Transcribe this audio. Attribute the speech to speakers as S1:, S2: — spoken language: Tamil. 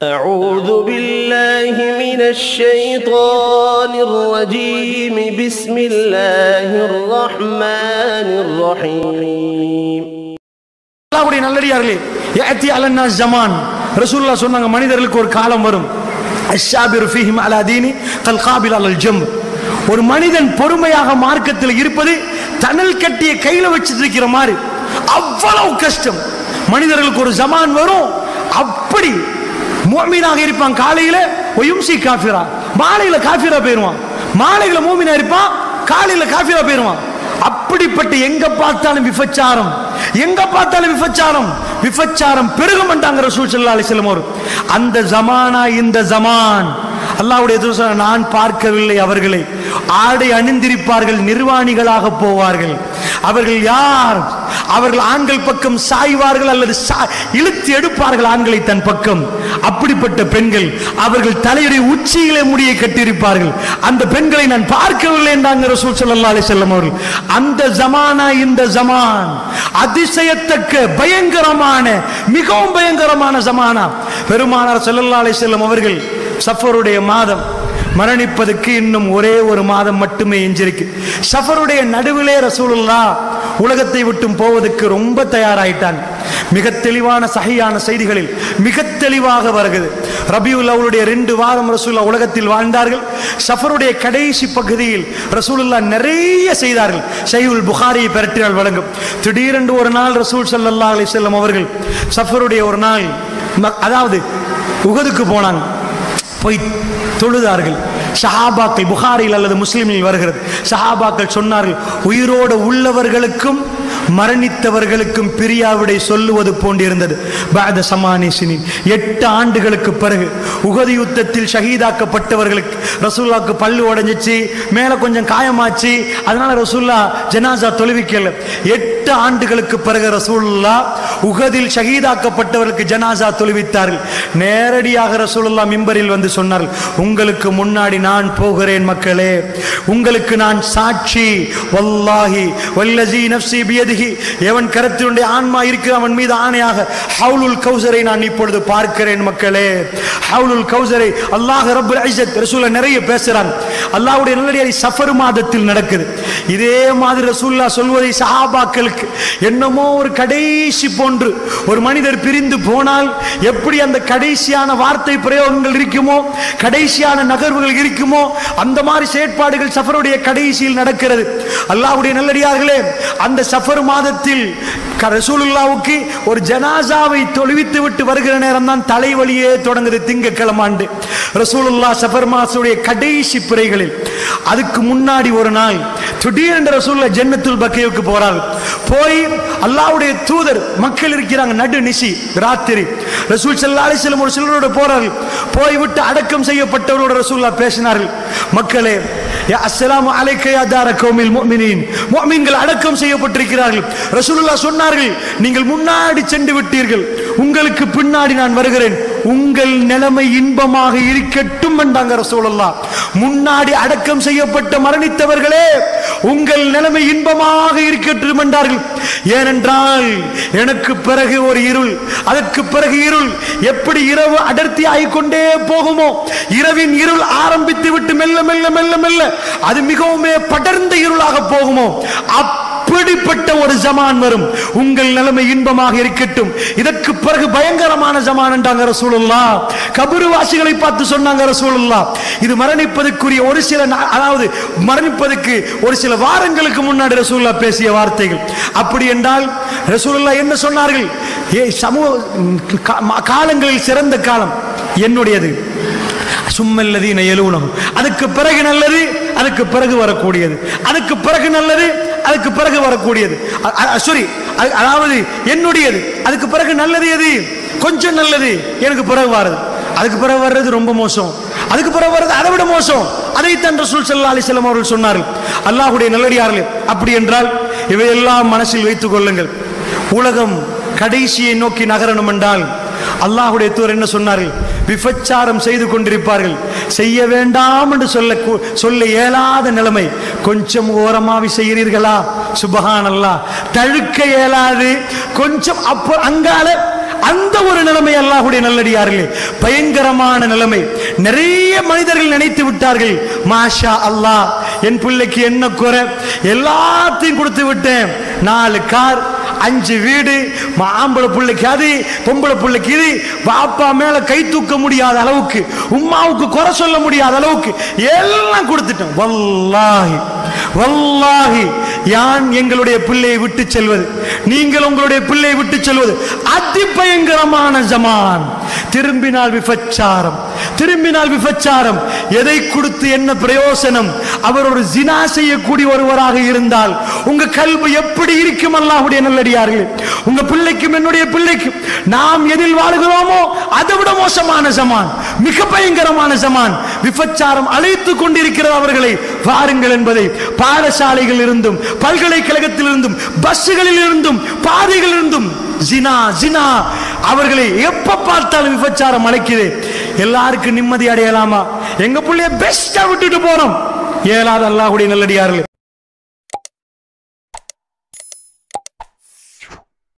S1: أعوذ بالله من الشيطان الرجيم بسم الله الرحمن الرحيم
S2: அல்லாஹ்வுடைய நல்லடியார்களே யஅதி அலன்னா ஜமான் ரசூலுல்லாஹ் சொன்னாங்க மனிதர்களுக்கு ஒரு காலம் வரும் அஷ்ஷாபிரு ஃபீஹிம் அலா தீனி கல் காபில் அலல் ஜம் ஒரு மனிதன் பொறுமையாக மார்க்கத்தில் இருப்பது தணல் கட்டிய கையில வச்சிட்டு இருக்கிற மாதிரி அவ்வளவு கஷ்டம் மனிதர்களுக்கு ஒரு ஜமான் வரும் அப்படி முஃமினாக இருப்பான் காலையில ஒயும்சி காஃபிரா மாலையில காஃபிரா போயிருவான் மாலையில மூமினா இருப்பான் காலையில காஃபிரா போயிருவான் அப்படிப்பட்ட எங்க பார்த்தாலும் விபச்சாரம் எங்க பார்த்தாலும் விபச்சாரம் விபச்சாரம் பெருகும் மாட்டாங்க ரசூல் ஸல்லல்லாஹு அலைஹி வஸல்லம் அவர் அந்த ஜமானா இந்த ஜமான் அல்லாஹ்வுடைய தூதர் சொன்னார், நான் பார்க்கவில்லை அவர்களை ஆடை அணிந்திருப்பார்கள் நிர்வாணிகளாக போவார்கள் அவர்கள் யார் அவர்கள் ஆண்கள் பக்கம் சாய்வார்கள் அல்லது சா- இழுத்து எடுப்பார்கள் ஆண்களை தன் பக்கம் அப்படிப்பட்ட பெண்கள் அவர்கள் தலையுடைய உச்சியிலே முடியை கட்டியிருப்பார்கள் அந்த பெண்களை நான் பார்க்கவில்லை என்றாங்க ரசூல் ஸல்லல்லாஹு அலைஹி வஸல்லம் அவர்கள் அந்த ஜமானா இந்த ஜமான் அதிசயத்தக்க பயங்கரமான மிகவும் பயங்கரமான ஜமானா பெருமானார் ஸல்லல்லாஹு அலைஹி வஸல்லம் அவர்கள் சஃபருடைய மாதம் மரணிப்பதற்கு இன்னும் ஒரே ஒரு மாதம் மட்டுமே எஞ்சிருக்கு சஃபருடைய நடுவிலே ரசூலுல்லா உலகத்தை விட்டும் போவதற்கு ரொம்ப தயாராயிட்டாங்க மிக தெளிவான சஹியான செய்திகளில் மிக தெளிவாக வருகிறது ரபியுல் அவளுடைய ரெண்டு வாரம் ரசூல்லா உலகத்தில் வாழ்ந்தார்கள் சஃபருடைய கடைசி பகுதியில் ரசூலுல்லா நிறைய செய்தார்கள் ஷைவுல் புகாரியை பெரட்டினால் வழங்கும் திடீரென்று ஒரு நாள் ரசூல் ஸல்லல்லாஹு அலைஹி வஸல்லம் அவர்கள் சஃபருடைய ஒரு நாள் ம- அதாவது உகதுக்கு போனாங்க போய் தொழுதார்கள் சஹாபாக்கள் புகாரில் அல்லது முஸ்லிமில் வருகிறது சஹாபாக்கள் சொன்னார்கள் உயிரோடு உள்ளவர்களுக்கும் மரணித்தவர்களுக்கும் பிரியாவிடை சொல்லுவது போன்றிருந்தது பாத சமானிசினின் எட்டு ஆண்டுகளுக்கு பிறகு உகது யுத்தத்தில் ஷஹீதாக்கப்பட்டவர்களுக்கு ரசூல்லாவுக்கு பல்லு உடைஞ்சிச்சு மேல கொஞ்சம் காயமாச்சு அதனால ரசூல்லா ஜனாசா தொழுவிக்கல எட்டு ஆண்டுகளுக்கு பிறகு ரசூலுல்லா உகதில் ஷஹீதாக்கப்பட்டவர்களுக்கு ஜனாசா தொழுவித்தார்கள் நேரடியாக ரசூலுல்லா மிம்பரில் வந்து சொன்னார்கள் உங்களுக்கு முன்னாடி நான் போகிறேன் மக்களே உங்களுக்கு நான் சாட்சி வல்லாஹி வல்லஜி நஃப்சி பியதிஹி எவன் கரத்தினுடைய ஆன்மா இருக்கிற அவன் மீது ஆணையாக ஹவுலுல் கௌசரை நான் இப்பொழுது பார்க்கிறேன் மக்களே ஹவுலுல் கௌசரை அல்லாஹ் ரப்பல் இஸ்ஸத் ரசூல நிறைய பேசுறாங்க அல்லாஹ்வுடைய நல்லடியாரி சஃபர் மாதத்தில் நடக்குது இதே மாதிரி ரசூல்லா சொல்வதை சஹாபாக்களுக்கு என்னமோ ஒரு கடைசி போன்று ஒரு மனிதர் பிரிந்து போனால் எப்படி அந்த கடைசியான வார்த்தை பிரயோகங்கள் இருக்குமோ கடைசியான நகர்வுகள் இருக்குமோ அந்த மாதிரி செயற்பாடுகள் சஃபருடைய கடைசியில் நடக்கிறது அல்லாஹ்வுடைய நல்லடியார்களே அந்த சஃபர் மாதத்தில் க- ரசூலுல்லாவுக்கு ஒரு ஜனாசாவை தொழுவித்து விட்டு வருகிற நேரம் தான் தலைவலியே தொடங்குது திங்கக்கிழமை ஆண்டு ரசூலுல்லா சஃபர் மாசுடைய கடைசி பிறைகளில் அதுக்கு முன்னாடி ஒரு நாள் திடீரென்று ரசூலுல்லா ஜன்னத்துல் பக்கையுக்கு போறாங்க போய் அல்லாஹ்வுடைய தூதர் மக்கள் இருக்கிறாங்க நடு நிசி ராத்திரி ரசூல் ஸல்லல்லாஹு அலைஹி வஸல்லம் ஒரு சிலரோட போறார்கள் போய் விட்டு அடக்கம் செய்யப்பட்டவரோட ரசூல்லா பேசினார்கள் மக்களே யா அஸ்ஸலாமு அலைக்க யா தார கௌமில் முஃமினீன் முஃமின்கள் அடக்கம் செய்யப்பட்டிருக்கிறார்கள் ரசூலுல்லாஹ் சொன்னார்கள் நீங்கள் முன்னாடி சென்று விட்டீர்கள் உங்களுக்கு பின்னாடி நான் வருகிறேன் உங்கள் நிலைமை இன்பமாக இருக்கட்டும் என்றாங்க ரசூலுல்லாஹ் முன்னாடி அடக்கம் செய்யப்பட்ட மரணித்தவர்களே உங்கள் நிலைமை இன்பமாக இருக்கட்டும் என்றார்கள் ஏனென்றால் எனக்கு பிறகு ஒரு இருள் அதற்கு பிறகு இருள் எப்படி இரவு அடர்த்தி ஆகிக்கொண்டே போகுமோ இரவின் இருள் ஆரம்பித்து விட்டு மெல்ல மெல்ல மெல்ல மெல்ல அது மிகவுமே படர்ந்த இருளாக போகுமோ அப்படிப்பட்ட ஒரு ஜமான் வரும் உங்கள் நிலைமை இன்பமாக இருக்கட்டும் இதற்கு பிறகு பயங்கரமான ஜமான் என்றாங்க ரசூலுல்லா கபருவாசிகளை பார்த்து சொன்னாங்க ரசூலுல்லா இது மரணிப்பதற்குரிய ஒரு சில நா- அதாவது மரணிப்பதற்கு ஒரு சில வாரங்களுக்கு முன்னாடி ரசூலுல்லா பேசிய வார்த்தைகள் அப்படி என்றால் ரசூலுல்லா என்ன சொன்னார்கள் ஏ சமூக கா- காலங்களில் சிறந்த காலம் என்னுடையது சும்மல்லதீன எலுவனம் அதுக்கு பிறகு நல்லது அதுக்கு பிறகு வரக்கூடியது அதுக்கு பிறகு நல்லது அதுக்கு பிறகு வரக்கூடியது சாரி அதாவது என்னுடையது அதுக்கு பிறகு நல்லது எது கொஞ்சம் நல்லது எனக்கு பிறகு வருது அதுக்கு பிறகு வர்றது ரொம்ப மோசம் அதுக்கு பிறகு வர்றது அதை விட மோசம் அதைத்தான் ரசூல் ஸல்லல்லாஹு அலைஹி வஸல்லம் அவர்கள் சொன்னார்கள் அல்லாஹ்வுடைய நல்லடியார்களே அப்படி என்றால் இவையெல்லாம் மனசில் வைத்துக் கொள்ளுங்கள் உலகம் கடைசியை நோக்கி நகரணும் என்றால் அல்லாஹ்வுடைய தூர் என்ன சொன்னார்கள் விபச்சாரம் செய்து கொண்டிருப்பார்கள் செய்ய வேண்டாம் என்று சொல்ல கு- சொல்ல இயலாத நிலைமை கொஞ்சம் ஓரமாவி செய்கிறீர்களா சுபஹான் அல்லாஹ் தழுக்க இயலாது கொஞ்சம் அப்போ அங்கால அந்த ஒரு நிலைமை அல்லாஹ்வுடைய நல்லடியார்களே பயங்கரமான நிலைமை நிறைய மனிதர்கள் நினைத்து விட்டார்கள் மாஷா அல்லாஹ் என் பிள்ளைக்கு என்ன குறை எல்லாத்தையும் கொடுத்து விட்டேன் நாலு கார் அஞ்சு வீடு ஆம்பளை பிள்ளைக்கு அது பொம்பளை பிள்ளைக்கு இது பாப்பா மேல கை தூக்க முடியாத அளவுக்கு உம்மாவுக்கு குறை சொல்ல முடியாத அளவுக்கு எல்லாம் கொடுத்துட்டேன் வல்லாஹி வல்லாஹி யான் எங்களுடைய பிள்ளையை விட்டு செல்வது நீங்கள் உங்களுடைய பிள்ளையை விட்டு செல்வது அதிபயங்கரமான ஜமான் திரும்பினால் விபச்சாரம் திரும்பினால் விபச்சாரம் எதை கொடுத்து என்ன பிரயோசனம் அவர் ஒரு ஜினா செய்யக்கூடிய ஒருவராக இருந்தால் உங்க கல்வி எப்படி இருக்கும் அல்லாஹ்வுடைய நல்லடியார்களே உங்க பிள்ளைக்கும் என்னுடைய பிள்ளைக்கும் நாம் எதில் வாழுகிறோமோ அதை விட மோசமான ஜமான் மிக பயங்கரமான ஜமான் விபச்சாரம் அழைத்து கொண்டிருக்கிறது அவர்களை வாருங்கள் என்பதை பாடசாலைகள் இருந்தும் பல்கலைக்கழகத்தில் இருந்தும் பஸ்ஸுகளில் இருந்தும் பாதைகளில் இருந்தும் ஜினா ஜினா அவர்களை எப்ப பார்த்தாலும் விபச்சாரம் அழைக்குது எல்லாருக்கும் நிம்மதி அடையலாமா எங்க பிள்ளைய பெஸ்டா விட்டுட்டு போறோம் ஏழாவது அல்லாஹ்வுடைய நல்லடியார்கள்